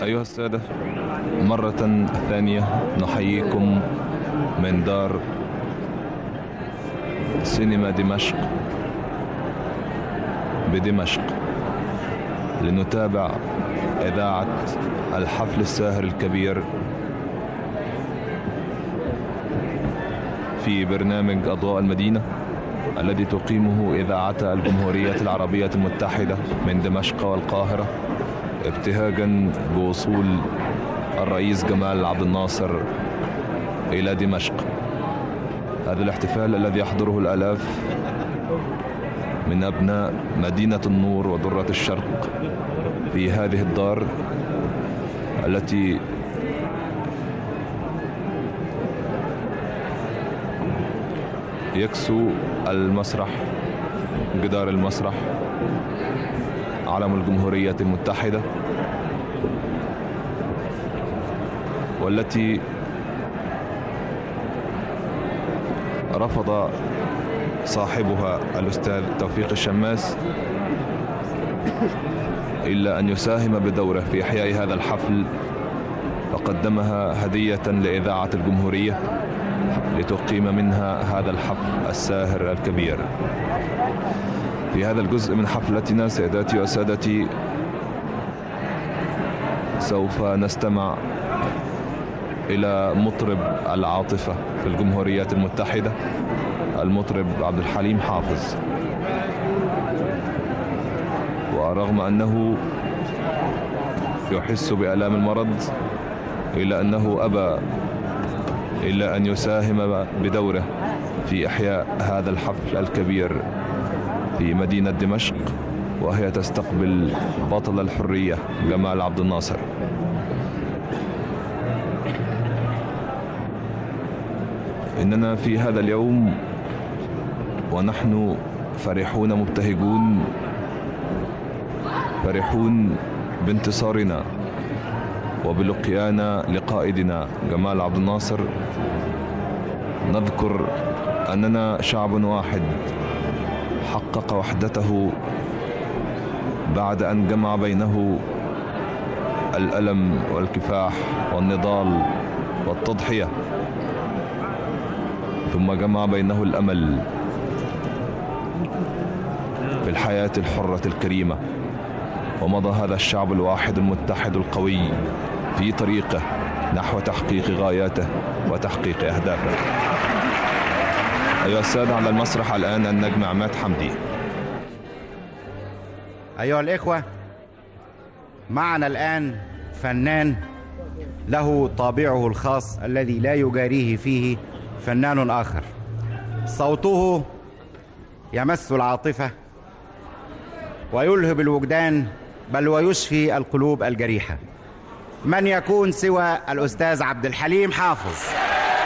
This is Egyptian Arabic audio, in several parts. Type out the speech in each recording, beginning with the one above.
أيها السادة مرة ثانية نحييكم من دار سينما دمشق بدمشق لنتابع إذاعة الحفل الساهر الكبير في برنامج أضواء المدينة الذي تقيمه إذاعة الجمهورية العربية المتحدة من دمشق والقاهرة ابتهاجا بوصول الرئيس جمال عبد الناصر إلى دمشق هذا الاحتفال الذي يحضره الآلاف من أبناء مدينة النور ودرة الشرق في هذه الدار التي يكسو المسرح جدار المسرح علم الجمهورية المتحدة والتي رفض صاحبها الأستاذ توفيق الشماس إلا أن يساهم بدوره في إحياء هذا الحفل فقدمها هدية لإذاعة الجمهورية لتقيم منها هذا الحفل الساهر الكبير في هذا الجزء من حفلتنا سيداتي وسادتي سوف نستمع إلى مطرب العاطفة في الجمهوريات المتحدة المطرب عبد الحليم حافظ ورغم أنه يحس بآلام المرض إلا أنه أبى إلا أن يساهم بدوره في إحياء هذا الحفل الكبير في مدينة دمشق وهي تستقبل بطل الحرية جمال عبد الناصر إننا في هذا اليوم ونحن فرحون مبتهجون فرحون بانتصارنا وبلقيانا لقائدنا جمال عبد الناصر نذكر أننا شعب واحد حقق وحدته بعد أن جمع بينه الألم والكفاح والنضال والتضحية ثم جمع بينه الأمل في الحياة الحرة الكريمة ومضى هذا الشعب الواحد المتحد القوي في طريقه نحو تحقيق غاياته وتحقيق أهدافه أيها السادة على المسرح الآن النجم عماد حمدي أيها الإخوة معنا الآن فنان له طابعه الخاص الذي لا يجاريه فيه فنان آخر صوته يمس العاطفة ويلهب الوجدان بل ويشفي القلوب الجريحة من يكون سوى الأستاذ عبد الحليم حافظ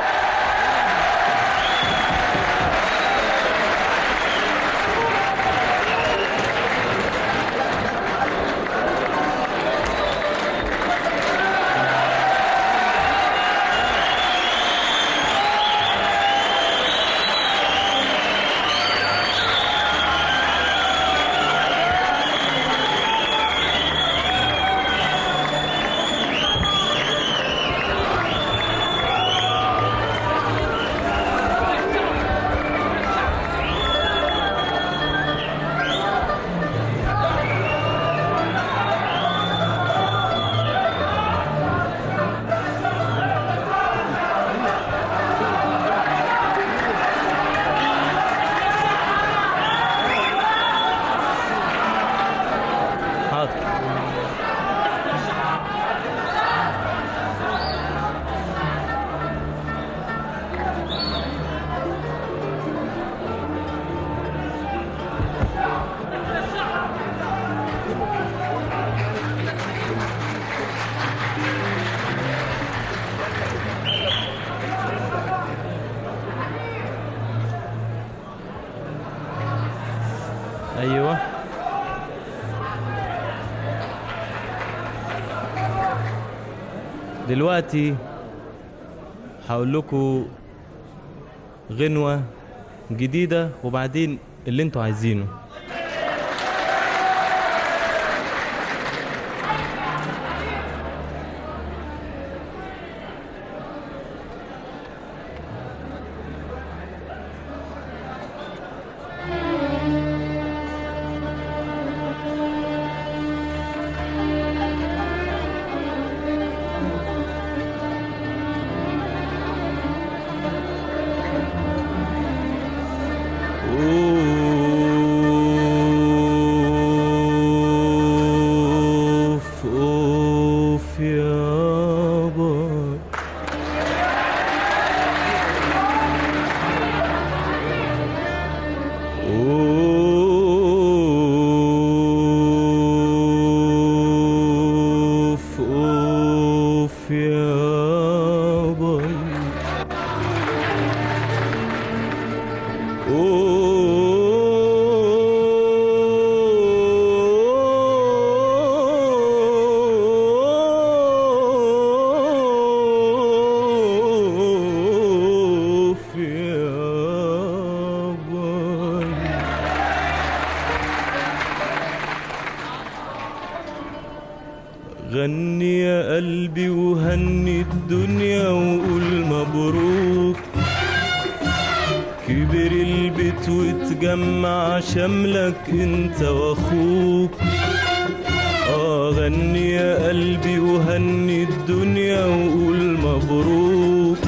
حاضر ايوه دلوقتي هقول لكم غنوة جديدة وبعدين اللي انتوا عايزينه غني يا قلبي وهني الدنيا وقول مبروك كبر البيت وتجمع شملك انت واخوك اه غني يا قلبي وهني الدنيا وقول مبروك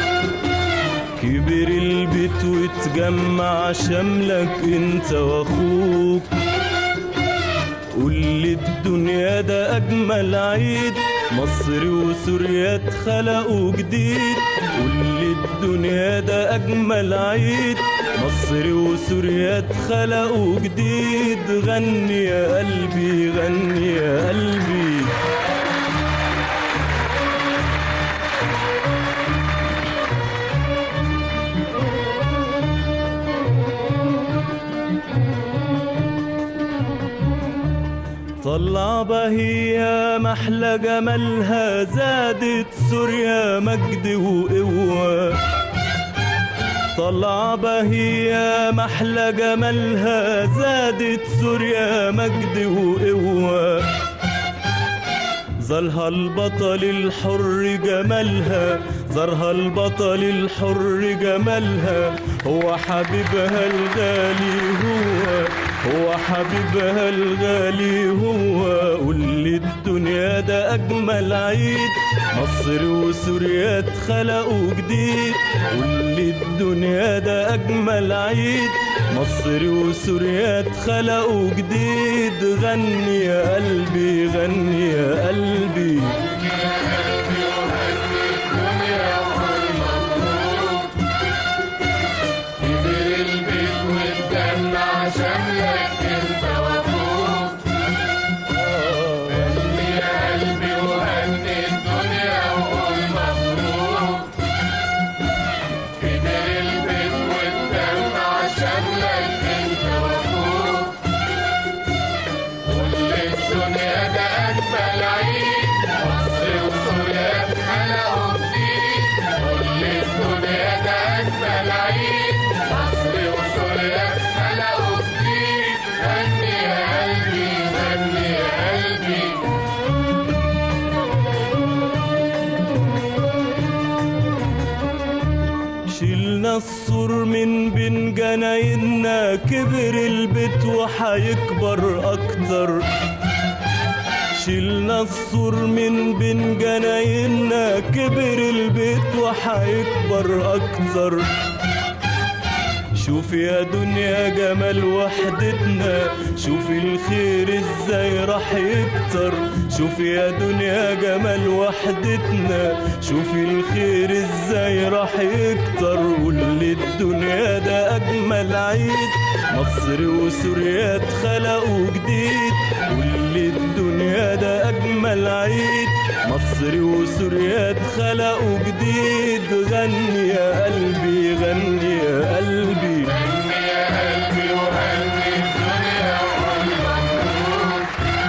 كبر البيت وتجمع شملك انت واخوك قول لي الدنيا ده اجمل عيد مصر وسوريا اتخلقوا جديد قول لي الدنيا ده اجمل عيد مصر وسوريا اتخلقوا جديد غني يا قلبي غني يا قلبي طلع بهية محلى جمالها زادت سوريا مجد وقوة طلع بهية محلى جمالها زادت سوريا مجد وقوة زارها البطل الحر جمالها زارها البطل الحر جمالها هو حبيبها الغالي هو هو حبيبها الغالي هو قول لي الدنيا ده اجمل عيد مصر وسوريا اتخلقوا جديد قول لي الدنيا ده اجمل عيد مصر وسوريا اتخلقوا جديد غني يا قلبي غني يا قلبي كبر البيت واتجمع شملك انت واخوك غني يا قلبي وهني الدنيا وقول مبروك كبر البيت واتجمع شملك انت واخوك كل الدنيا ده اجمل عيد مصر وسوريا اتخلقوا جديد كل الدنيا ده اجمل عيد مصر وسوريا اتخلقوا جديد غني يا قلبي غني يا قلبي شيلنا السور من بين جنايننا كبر البيت وحيكبر اكتر شيلنا السور من بين جنايننا كبر البيت وحيكبر اكتر شوف يا دنيا جمال وحدتنا شوف الخير ازاي راح يكتر شوف يا دنيا جمال وحدتنا شوف الخير ازاي راح يكتر قول لي الدنيا ده اجمل عيد مصر وسوريا اتخلقوا جديد قول لي الدنيا ده اجمل عيد مصر وسوريا اتخلقوا جديد غني يا قلبي غني يا قلبي غني يا قلبي وهني الدنيا وقول مبروك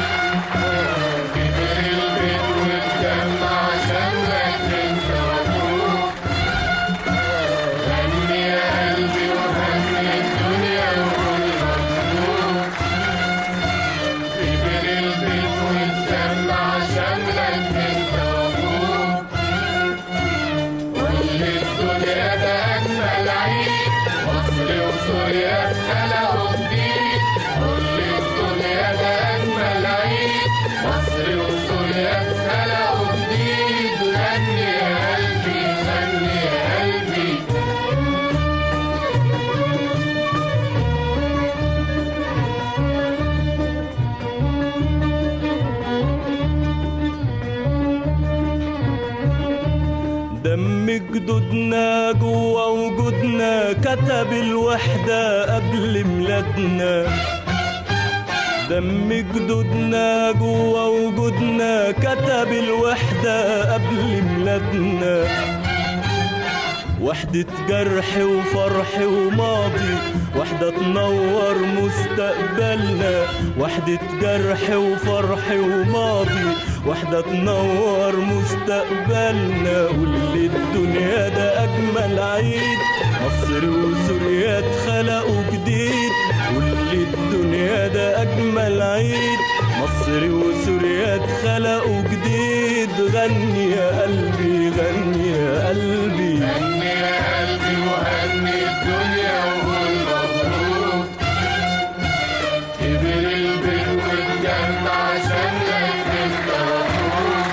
كبر البيت واتجمع شملك انت واخوك غني يا قلبي وهني الدنيا وقول مبروك كبر البيت واتجمع شملك انت واخوك كل الدنيا ده اجمل عيد مصر وسوريا اتخلقوا جديد كل الدنيا ده اجمل عيد مصر وسوريا اتخلقوا جديد غني يا قلبي غني يا قلبي دم جدودنا جوا وجودنا كتب الوحدة قبل ميلادنا دم جدودنا جوا وجودنا كتب الوحدة قبل ميلادنا وحدة جرح وفرح وماضي وحدة تنور مستقبلنا وحدة جرح وفرح وماضي وحدة تنور مستقبلنا واللي الدنيا ده أجمل عيد مصر وسوريا اتخلقوا جديد واللي الدنيا ده أجمل عيد مصر وسوريا اتخلقوا جديد غني يا قلبي غني يا قلبي هني يا قلبي وهني الدنيا وقول مبروك كبر البيت واتجمع شملك انت واخوك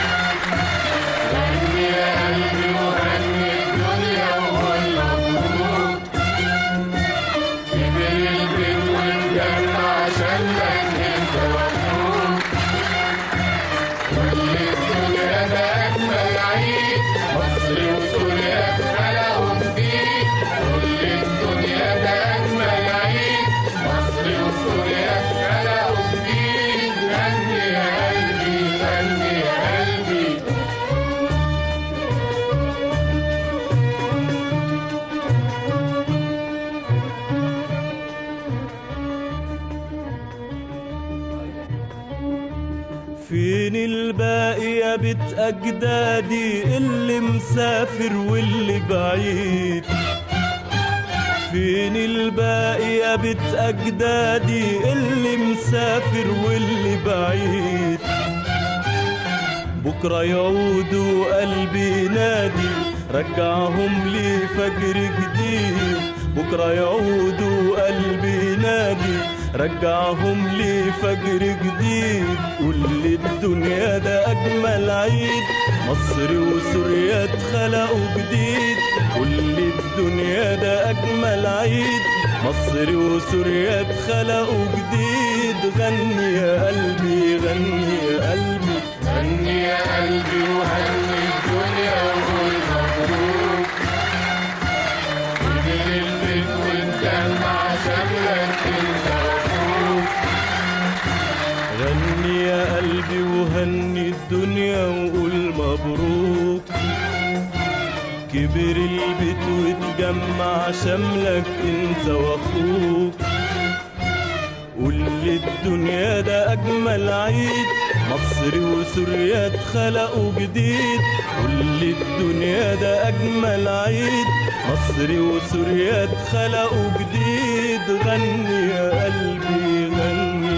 هني يا قلبي وهني الدنيا وقول مبروك كبر البيت واتجمع شملك انت واخوك كل الدنيا ده اجمل عيد مصر وسوريا اتخلقوا جديد كل الدنيا ده اجمل عيد مصر وسوريا اتخلقوا جديد غني يا قلبي غني يا قلبي فين الباقي يا بيت أجدادي اللي مسافر واللي بعيد فين الباقي يا بيت أجدادي اللي مسافر واللي بعيد بكرة يعودوا قلبي نادي رجعهم لي فجر جديد بكرة يعودوا قلبي نادي رجعهم لي فجر جديد قول لي الدنيا ده أجمل عيد مصر وسوريا اتخلقوا جديد قول لي الدنيا ده أجمل عيد مصر وسوريا اتخلقوا جديد غني يا قلبي غني يا قلبي غني يا قلبي وهني الدنيا وقول مبروك كبر البيت واتجمع شملك انت واخوك غني يا قلبي وهني الدنيا وقول مبروك كبر البيت واتجمع شملك انت واخوك قول لي الدنيا ده اجمل عيد مصر وسوريا اتخلقوا جديد قول لي الدنيا ده اجمل عيد مصر وسوريا اتخلقوا جديد غني يا قلبي غني